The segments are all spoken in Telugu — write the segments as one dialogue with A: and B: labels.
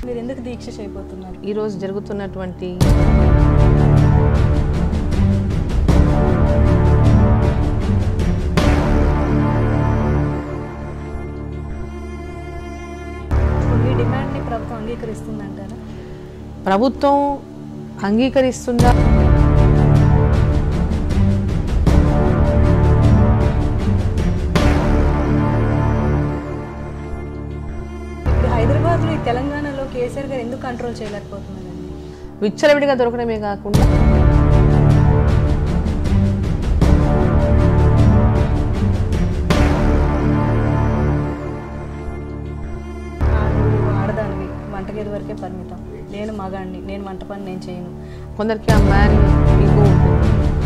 A: మీరు ఎందుకు దీక్ష చేయబోతున్నారు
B: ఈరోజు జరుగుతున్నటువంటి
A: ఇప్పుడు మీ డిమాండ్ని ప్రభుత్వం అంగీకరిస్తుందంటారా
B: ప్రభుత్వం అంగీకరిస్తుందా
A: ఇప్పుడు హైదరాబాద్లో ఈ తెలంగాణలో కేసీఆర్ గారు ఎందుకు కంట్రోల్ చేయలేకపోతున్నారండి
B: విచ్చలవిడిగా దొరకడమే కాకుండా
A: ఆ, నువ్వు ఆడదానివి వంటగది వరకే పరిమితం నేను మగాడిని నేను వంట పని నేను చేయను
B: కొందరికి ఆ మ్యాన్ ఈగో ఉంటుంది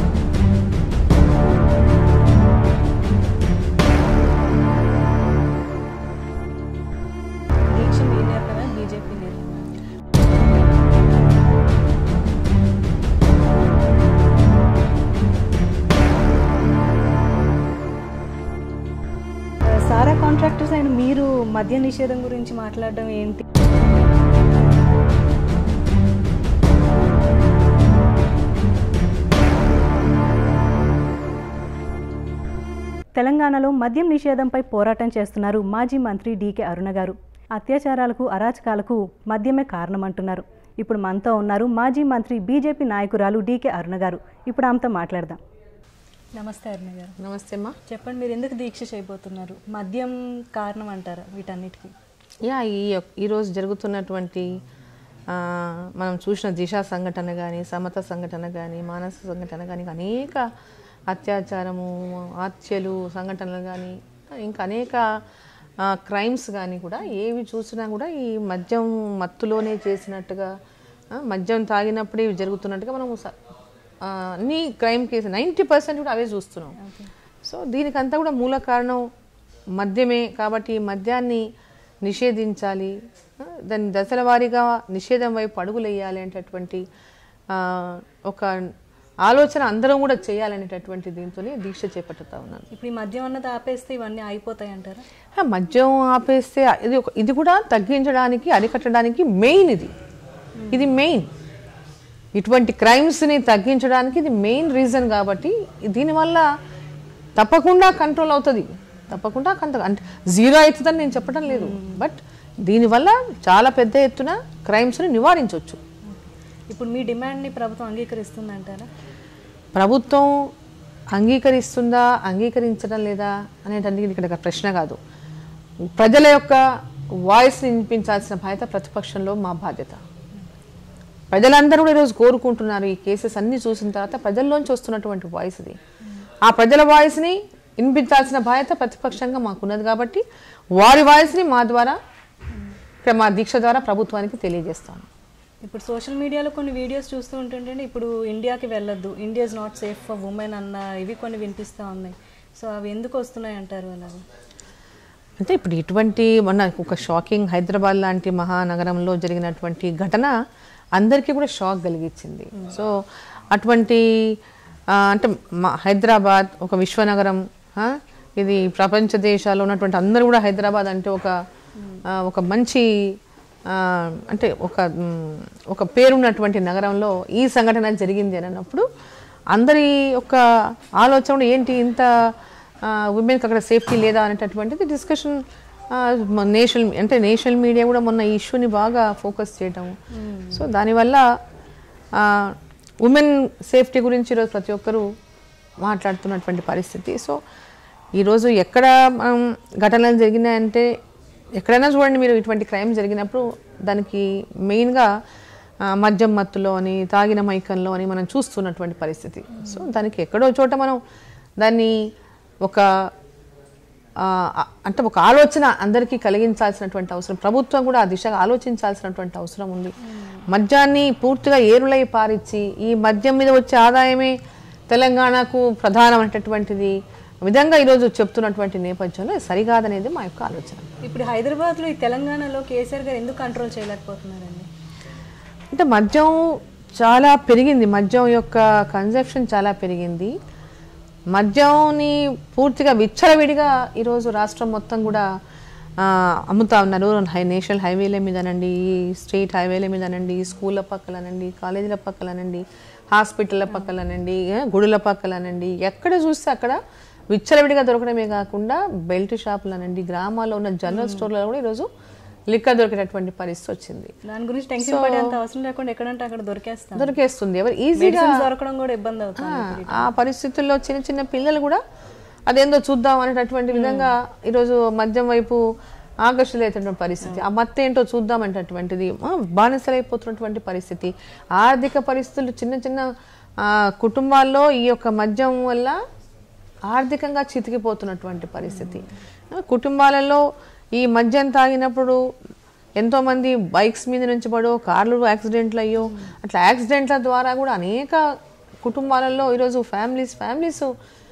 A: దీక్ష మీ నిర్ణయమే బీజేపీ నిర్ణయమే సారా కాంట్రాక్టర్స్ అయిన మీరు మద్య నిషేధం గురించి మాట్లాడడం ఏంటి తెలంగాణలో మద్యం నిషేధంపై పోరాటం చేస్తున్నారు మాజీ మంత్రి డీకే అరుణ గారు అత్యాచారాలకు అరాచకాలకు మద్యమే కారణమంటున్నారు ఇప్పుడు మనతో ఉన్నారు మాజీ మంత్రి బీజేపీ నాయకురాలు డీకే అరుణ గారు ఇప్పుడు ఆమెతో మాట్లాడదాం నమస్తే అరుణ గారు
B: నమస్తే అమ్మా
A: చెప్పండి మీరు ఎందుకు దీక్ష చేయబోతున్నారు మద్యం కారణం అంటారా వీటన్నిటికీ
B: యా ఈ యొక్క- ఈరోజు జరుగుతున్నటువంటి ఆ, మనం చూసిన దిశ సంఘటన కానీ సమత సంఘటన కానీ మానస సంఘటన కానీ అనేక అత్యాచారము హత్యలు సంఘటనలు కానీ ఇంకా అనేక క్రైమ్స్ కానీ కూడా ఏవి చూసినా కూడా ఈ మద్యం మత్తులోనే చేసినట్టుగా ఆ, మద్యం తాగినప్పుడే ఇవి జరుగుతున్నట్టుగా మనం స- ఆ, అన్ని క్రైమ్ కేసు నైంటీ పర్సెంట్ కూడా అవే చూస్తున్నాం సో దీనికంతా కూడా మూల కారణం మద్యమే కాబట్టి ఈ మద్యాన్ని నిషేధించాలి ఆ, దాని దశల వారీగా నిషేధం వైపు అడుగులు వేయాలి అనేటటువంటి ఆ, ఒక ఆలోచన అందరం కూడా చేయాలనేటటువంటి దీంతోనే దీక్ష చేపట్టుతా ఉన్నాను
A: ఇప్పుడు ఈ మద్యం అన్నది ఆపేస్తే ఇవన్నీ అయిపోతాయి అంటారా
B: ఆ, మద్యం ఆపేస్తే ఇది ఒక ఇది కూడా తగ్గించడానికి అరికట్టడానికి మెయిన్ ఇది ఇది మెయిన్ ఇటువంటి క్రైమ్స్ని తగ్గించడానికి ఇది మెయిన్ రీజన్ కాబట్టి దీనివల్ల తప్పకుండా కంట్రోల్ అవుతుంది తప్పకుండా కంట అంటే జీరో అవుతుందని నేను చెప్పడం లేదు బట్ దీనివల్ల చాలా పెద్ద ఎత్తున క్రైమ్స్ని నివారించవచ్చు
A: ఇప్పుడు మీ డిమాండ్ని ప్రభుత్వం అంగీకరిస్తుందంటారా
B: ప్రభుత్వం అంగీకరిస్తుందా అంగీకరించడం లేదా అనేటానికి ఇక్కడ ఒక ప్రశ్న కాదు ప్రజల యొక్క వాయిస్ని వినిపించాల్సిన బాధ్యత ప్రతిపక్షంలో మా బాధ్యత ప్రజలందరూ కూడా ఈరోజు కోరుకుంటున్నారు ఈ కేసెస్ అన్ని చూసిన తర్వాత ప్రజల్లోంచి వస్తున్నటువంటి వాయిస్ ఇది ఆ ప్రజల వాయిస్ని వినిపించాల్సిన బాధ్యత ప్రతిపక్షంగా మాకున్నది కాబట్టి వారి వాయిస్ని మా ద్వారా ఇక్కడ మా దీక్ష ద్వారా ప్రభుత్వానికి తెలియజేస్తాను
A: ఇప్పుడు సోషల్ మీడియాలో కొన్ని వీడియోస్ చూస్తూ ఉంటుంటే ఇప్పుడు ఇండియాకి వెళ్ళొద్దు India is not safe for women అన్న ఇవి కొన్ని వినిపిస్తూ ఉన్నాయి సో అవి ఎందుకు వస్తున్నాయి అంటారు అలాగా
B: అంటే ఇప్పుడు ఇటువంటి మొన్న ఒక షాకింగ్ హైదరాబాద్ లాంటి మహానగరంలో జరిగినటువంటి ఘటన అందరికీ కూడా షాక్ కలిగించింది సో అటువంటి ఆ, అంటే మా హైదరాబాద్ ఒక విశ్వనగరం ఆ, ఇది ప్రపంచ దేశాల్లో ఉన్నటువంటి అందరూ కూడా హైదరాబాద్ అంటే ఒక ఆ, ఒక మంచి ఆ, అంటే ఒక మ్, ఒక పేరున్నటువంటి నగరంలో ఈ సంఘటన జరిగింది అని అన్నప్పుడు అందరి యొక్క ఆలోచన కూడా ఏంటి ఇంత ఉమెన్కి అక్కడ సేఫ్టీ లేదా అనేటటువంటిది డిస్కషన్ నేషనల్ అంటే నేషనల్ మీడియా కూడా మొన్న ఈ ఇష్యూని బాగా ఫోకస్ చేయటం సో దానివల్ల ఉమెన్ సేఫ్టీ గురించి ఈరోజు ప్రతి ఒక్కరూ మాట్లాడుతున్నటువంటి పరిస్థితి సో ఈరోజు ఎక్కడ మనం ఘటనలు జరిగినాయంటే ఎక్కడైనా చూడండి మీరు ఇటువంటి క్రైమ్ జరిగినప్పుడు దానికి మెయిన్గా ఆ, మద్యం మత్తులో అని తాగిన మైకంలో అని మనం చూస్తున్నటువంటి పరిస్థితి సో దానికి ఎక్కడో చోట మనం దాన్ని ఒక ఆ, అంటే ఒక ఆలోచన అందరికీ కలిగించాల్సినటువంటి అవసరం ప్రభుత్వం కూడా ఆ దిశగా ఆలోచించాల్సినటువంటి అవసరం ఉంది మద్యాన్ని పూర్తిగా ఏరులై పారిచ్చి ఈ మద్యం మీద వచ్చే ఆదాయమే తెలంగాణకు ప్రధానమైనటువంటిది విధంగా ఈరోజు చెప్తున్నటువంటి నేపథ్యంలో ఇది సరికాదనేది మా యొక్క ఆలోచన
A: ఇప్పుడు హైదరాబాద్లో ఈ తెలంగాణలో కేసీఆర్ గారు ఎందుకు కంట్రోల్ చేయలేకపోతున్నారండి
B: అంటే మద్యం చాలా పెరిగింది మద్యం యొక్క కన్జప్షన్ చాలా పెరిగింది మద్యంని పూర్తిగా విచ్చలవిడిగా ఈరోజు రాష్ట్రం మొత్తం కూడా ఆ, అమ్ముతా ఉన్నారు హై నేషనల్ హైవేల మీదనండి స్టేట్ హైవేల మీదనండి స్కూళ్ళ పక్కలనండి కాలేజీల పక్కలనండి హాస్పిటల్ల పక్కలనండి ఏ, గుడుల పక్కలనండి ఎక్కడ చూస్తే అక్కడ విచ్చలవిడిగా దొరకడమే కాకుండా బెల్ట్ షాపులనండి గ్రామాల్లో ఉన్న జనరల్ స్టోర్లలో కూడా ఈరోజు లిక్కర్ దొరికేటటువంటి పరిస్థితి వచ్చింది
A: దాని గురించి టెన్షన్ పడేంత అవసరం లేకుండా ఎక్కడంటే అక్కడ దొరికేస్తాం
B: దొరికేస్తుంది ఎవరు ఈజీగా
A: మెడిసిన్స్ దొరకడం కూడా ఇబ్బంది అవుతుంది
B: ఆ, ఆ పరిస్థితుల్లో చిన్న చిన్న పిల్లలు కూడా అదేందో చూద్దాం అనేటటువంటి విధంగా ఈరోజు మద్యం వైపు ఆకర్షితులైనటువంటి పరిస్థితి ఆ మత్తు ఏంటో చూద్దాం అనేటటువంటిది ఆ, బానిసలైపోతున్నటువంటి పరిస్థితి ఆర్థిక పరిస్థితులు చిన్న చిన్న ఆ, కుటుంబాల్లో ఈ యొక్క మద్యం వల్ల ఆర్థికంగా చితికిపోతున్నటువంటి పరిస్థితి ఆ, కుటుంబాలలో ఈ మద్యం తాగినప్పుడు ఎంతో మంది బైక్స్ మీద నుంచి పడో కార్లు యాక్సిడెంట్లు అయ్యో అట్లా యాక్సిడెంట్ల ద్వారా కూడా అనేక కుటుంబాలలో ఈరోజు ఫ్యామిలీస్ ఫ్యామిలీస్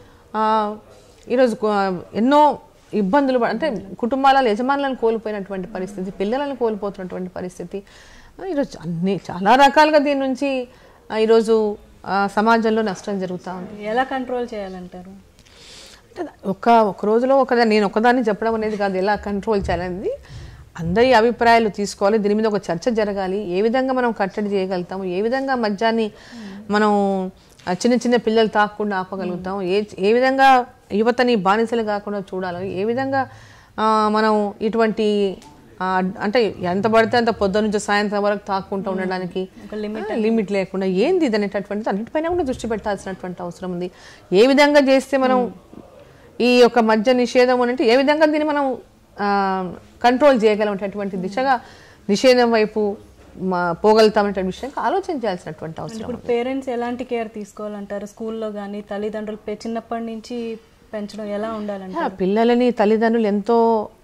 B: ఈరోజు కు- ఎన్నో ఇబ్బందులు పడ- అంటే కుటుంబాల యజమానులను కోల్పోయినటువంటి పరిస్థితి పిల్లలను కోల్పోతున్నటువంటి పరిస్థితి ఆ, ఈరోజు అన్ని చాలా రకాలుగా దీని నుంచి ఆ, ఈరోజు ఆ, సమాజంలో నష్టం జరుగుతూ ఉంది
A: ఎలా కంట్రోల్ చేయాలంటారు
B: అంటే ఒక ఒక రోజులో ఒక నేను ఒకదాన్ని చెప్పడం అనేది కాదు ఎలా కంట్రోల్ చేయాలనేది అందరి అభిప్రాయాలు తీసుకోవాలి దీని మీద ఒక చర్చ జరగాలి ఏ విధంగా మనం కట్టడి చేయగలుగుతాము ఏ విధంగా మద్యాన్ని మనం ఆ, చిన్న చిన్న పిల్లలు తాకుండా ఆపగలుగుతాం ఏ ఏ విధంగా యువతని బానిసలు కాకుండా చూడాలి ఏ విధంగా ఆ, మనం ఇటువంటి ఆ, అంటే ఎంత పడితే అంత పొద్దు నుంచి సాయంత్రం వరకు తాక్కుంటూ ఉండడానికి ఆ, లిమిట్ లేకుండా ఏంది ఇది అనేటటువంటిది అన్నిటిపైన కూడా దృష్టి పెట్టాల్సినటువంటి అవసరం ఉంది ఏ విధంగా చేస్తే మనం ఈ యొక్క మద్య నిషేధం అంటే ఏ విధంగా దీన్ని మనం కంట్రోల్ చేయగలమనేటటువంటి దిశగా నిషేధం వైపు మా- పోగలుగుతామనే విషయం ఆలోచన చేయాల్సినటువంటి అవసరం
A: ఇప్పుడు పేరెంట్స్ ఎలాంటి కేర్ తీసుకోవాలంటారు స్కూల్లో కానీ తల్లిదండ్రులు పె- చిన్నప్పటి నుంచి పెంచడం ఎలా ఉండాలంటారు
B: ఆ, పిల్లలని తల్లిదండ్రులు ఎంతో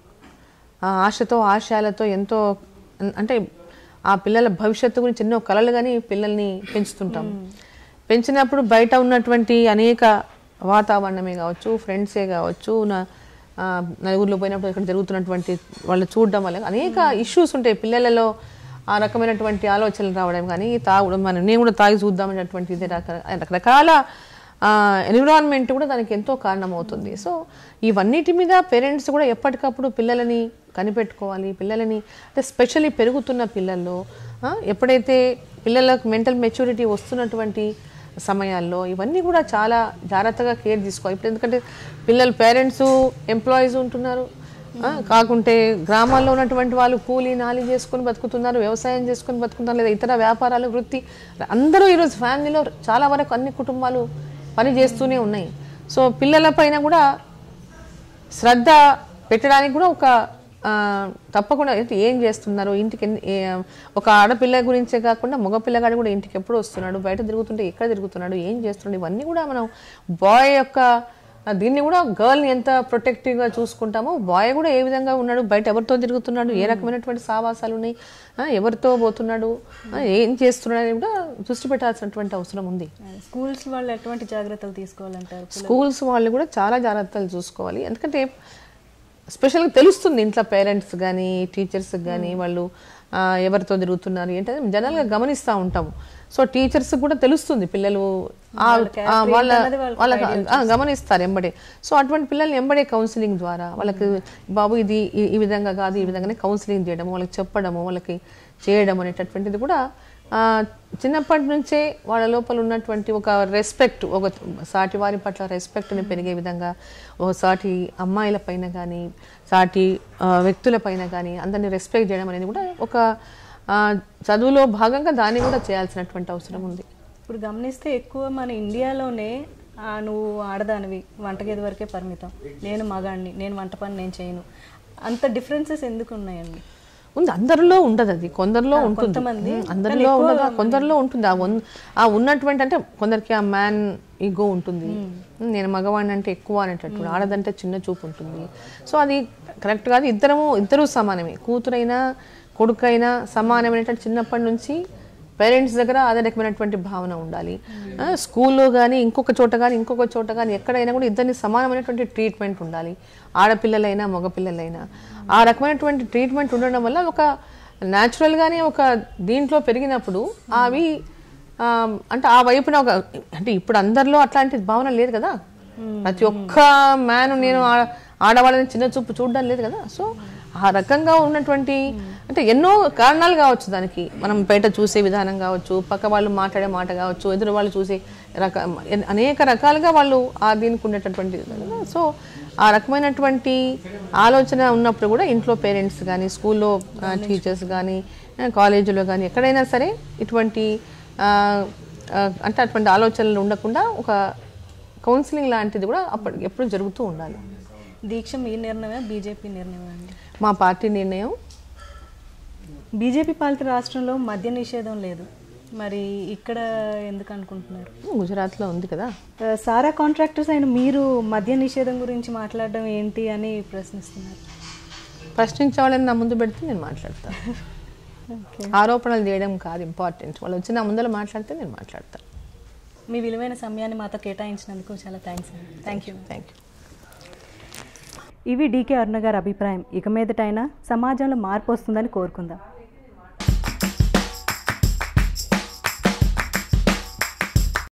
B: ఆ, ఆశతో ఆశయాలతో ఎంతో అన్- అంటే ఆ పిల్లల భవిష్యత్తు గురించి ఎన్నో కలలు కానీ పిల్లల్ని పెంచుతుంటాం పెంచినప్పుడు బయట ఉన్నటువంటి అనేక వాతావరణమే కావచ్చు ఫ్రెండ్సే కావచ్చు నా ఆ, నలుగురిలో పోయినప్పుడు ఇక్కడ జరుగుతున్నటువంటి వాళ్ళు చూడడం వల్ల అనేక ఇష్యూస్ ఉంటాయి పిల్లలలో ఆ రకమైనటువంటి ఆలోచనలు రావడం కానీ తాగడం మనం నేను కూడా తాగి చూద్దామనేటువంటి ఇది రక- రకరకాల ఎన్విరాన్మెంట్ కూడా దానికి ఎంతో కారణమవుతుంది సో ఇవన్నిటి మీద పేరెంట్స్ కూడా ఎప్పటికప్పుడు పిల్లలని కనిపెట్టుకోవాలి పిల్లలని అంటే స్పెషల్లీ పెరుగుతున్న పిల్లల్లో ఆ, ఎప్పుడైతే పిల్లలకు మెంటల్ మెచ్యూరిటీ వస్తున్నటువంటి సమయాల్లో ఇవన్నీ కూడా చాలా జాగ్రత్తగా కేర్ తీసుకోవాలి ఇప్పుడు ఎందుకంటే పిల్లలు పేరెంట్స్ ఎంప్లాయీస్ ఉంటున్నారు ఆ, కాకుంటే గ్రామాల్లో ఉన్నటువంటి వాళ్ళు కూలీ నాలి చేసుకొని బతుకుతున్నారు వ్యవసాయం చేసుకొని బతుకుతున్నారు లేదా ఇతర వ్యాపారాలు వృత్తి అందరూ ఈరోజు ఫ్యామిలీలో చాలా వరకు అన్ని కుటుంబాలు పని చేస్తూనే ఉన్నాయి సో పిల్లల పైన కూడా శ్రద్ధ పెట్టడానికి కూడా ఒక ఆ, తప్పకుండా అంటే ఏం చేస్తున్నారు ఇంటికి ఎన్ని- ఏ- ఒక ఆడపిల్ల గురించే కాకుండా మగ పిల్లగాడు కూడా ఇంటికి ఎప్పుడు వస్తున్నాడు బయట తిరుగుతుంటే ఎక్కడ తిరుగుతున్నాడు ఏం చేస్తున్నాడు ఇవన్నీ కూడా మనం బాయ్ యొక్క ఆ, దీన్ని కూడా గర్ల్ని ఎంత ప్రొటెక్టివ్గా చూసుకుంటామో బాయ్ కూడా ఏ విధంగా ఉన్నాడు బయట ఎవరితో తిరుగుతున్నాడు ఏ రకమైనటువంటి సావాసాలు ఉన్నాయి ఆ, ఎవరితో పోతున్నాడు ఆ, ఏం చేస్తున్నాడు అని కూడా దృష్టి పెట్టాల్సినటువంటి అవసరం ఉంది
A: స్కూల్స్ వాళ్ళు ఎటువంటి జాగ్రత్తలు తీసుకోవాలంటారు
B: స్కూల్స్ వాళ్ళు కూడా చాలా జాగ్రత్తలు చూసుకోవాలి ఎందుకంటే స్పెషల్గా తెలుస్తుంది ఇంట్లో పేరెంట్స్ కానీ టీచర్స్ కానీ వాళ్ళు ఆ, ఎవరితో తిరుగుతున్నారు ఏంటంటే జనరల్గా గమనిస్తూ ఉంటాము సో టీచర్స్ కూడా తెలుస్తుంది పిల్లలు ఆ- ఆ వాళ్ళ వాళ్ళకి ఆ, గమనిస్తారు ఎంబడే సో అటువంటి పిల్లల్ని ఎంబడే కౌన్సిలింగ్ ద్వారా వాళ్ళకి బాబు ఇది ఈ- ఈ విధంగా కాదు ఈ విధంగానే కౌన్సిలింగ్ చేయడము వాళ్ళకి చెప్పడము వాళ్ళకి చేయడం అనేటటువంటిది కూడా ఆ, చిన్నప్పటి నుంచే వాళ్ళ లోపల ఉన్నటువంటి ఒక రెస్పెక్ట్ ఒక సాటి వారి పట్ల రెస్పెక్ట్ని పెరిగే విధంగా ఒక సాటి అమ్మాయిల పైన కానీ సాటి ఆ, వ్యక్తుల పైన కానీ అందరినీ రెస్పెక్ట్ చేయడం అనేది కూడా ఒక ఆ, చదువులో భాగంగా దాన్ని కూడా చేయాల్సినటువంటి అవసరం ఉంది
A: ఇప్పుడు గమనిస్తే ఎక్కువ మన ఇండియాలోనే ఆ, నువ్వు ఆడదానివి వంటగది వరకే పరిమితం నేను మగాడిని నేను వంట పని నేను చేయను అంత డిఫరెన్సెస్ ఎందుకు ఉన్నాయండి
B: ఉంది అందరిలో ఉండదు అది కొందరిలో ఉంటుంది ఉమ్, అందరిలో ఉండదు ఆ కొందరిలో ఉంటుంది ఆ ఉన్- ఆ ఉన్నటువంటి అంటే కొందరికి ఆ మ్యాన్ ఈగో ఉంటుంది ఉమ్, నేను మగవాడిని అంటే ఎక్కువ అనేటట్టు ఆడదంటే చిన్న చూపు ఉంటుంది సో అది కరెక్ట్ కాదు ఇద్దరము ఇద్దరు సమానమే కూతురైనా కొడుకైనా సమానమైనటువంటి చిన్నప్పటి నుంచి పేరెంట్స్ దగ్గర అదే రకమైనటువంటి భావన ఉండాలి ఆ, స్కూల్లో కానీ ఇంకొక చోట కానీ ఇంకొక చోట కానీ ఎక్కడైనా కూడా ఇద్దరిని సమానమైనటువంటి ట్రీట్మెంట్ ఉండాలి ఆడపిల్లలైనా మగపిల్లలైనా ఆ రకమైనటువంటి ట్రీట్మెంట్ ఉండడం వల్ల ఒక న్యాచురల్గానే ఒక దీంట్లో పెరిగినప్పుడు అవి ఆ, అంటే ఆ వైపున ఒక అంటే ఇప్పుడు అందరిలో అట్లాంటి భావన లేదు కదా ప్రతి ఒక్క మ్యాన్ నేను ఆ- ఆడవాళ్ళని చిన్న చూపు చూడడం లేదు కదా సో ఆ రకంగా ఉన్నటువంటి అంటే ఎన్నో కారణాలు కావచ్చు దానికి మనం బయట చూసే విధానం కావచ్చు పక్క వాళ్ళు మాట్లాడే మాట కావచ్చు ఎదురు వాళ్ళు చూసే రక అనేక రకాలుగా వాళ్ళు ఆ దీనికి ఉండేటటువంటి సో ఆ రకమైనటువంటి ఆలోచన ఉన్నప్పుడు కూడా ఇంట్లో పేరెంట్స్ కానీ స్కూల్లో టీచర్స్ కానీ కాలేజీలో కానీ ఎక్కడైనా సరే ఇటువంటి ఆ, ఆ, అంటే అటువంటి ఆలోచనలు ఉండకుండా ఒక కౌన్సిలింగ్ లాంటిది కూడా అప్పటి ఎప్పుడు జరుగుతూ ఉండాలి
A: దీక్ష మీ నిర్ణయమే బీజేపీ నిర్ణయమే అండి
B: మా పార్టీ నిర్ణయం
A: బీజేపీ పాలిత రాష్ట్రంలో మద్య నిషేధం లేదు మరి ఇక్కడ ఎందుకు అనుకుంటున్నారు
B: గుజరాత్లో ఉంది కదా
A: ఆ, సారా కాంట్రాక్టర్స్ అయిన మీరు మద్య నిషేధం గురించి మాట్లాడడం ఏంటి అని ప్రశ్నిస్తున్నారు
B: ప్రశ్నించే వాళ్ళని నా ముందు పెడితే నేను మాట్లాడతాను
A: ఓకే
B: ఆరోపణలు చేయడం కాదు ఇంపార్టెంట్ వాళ్ళు వచ్చి నా ముందర మాట్లాడితే నేను మాట్లాడతాను
A: మీ విలువైన సమయాన్ని మాతో కేటాయించినందుకు చాలా థ్యాంక్స్ అండి థ్యాంక్ యూ
B: థ్యాంక్ యూ
A: ఇవి డీకే అరుణ గారి అభిప్రాయం ఇక మీదటైనా సమాజంలో మార్పు వస్తుందని కోరుకుందాం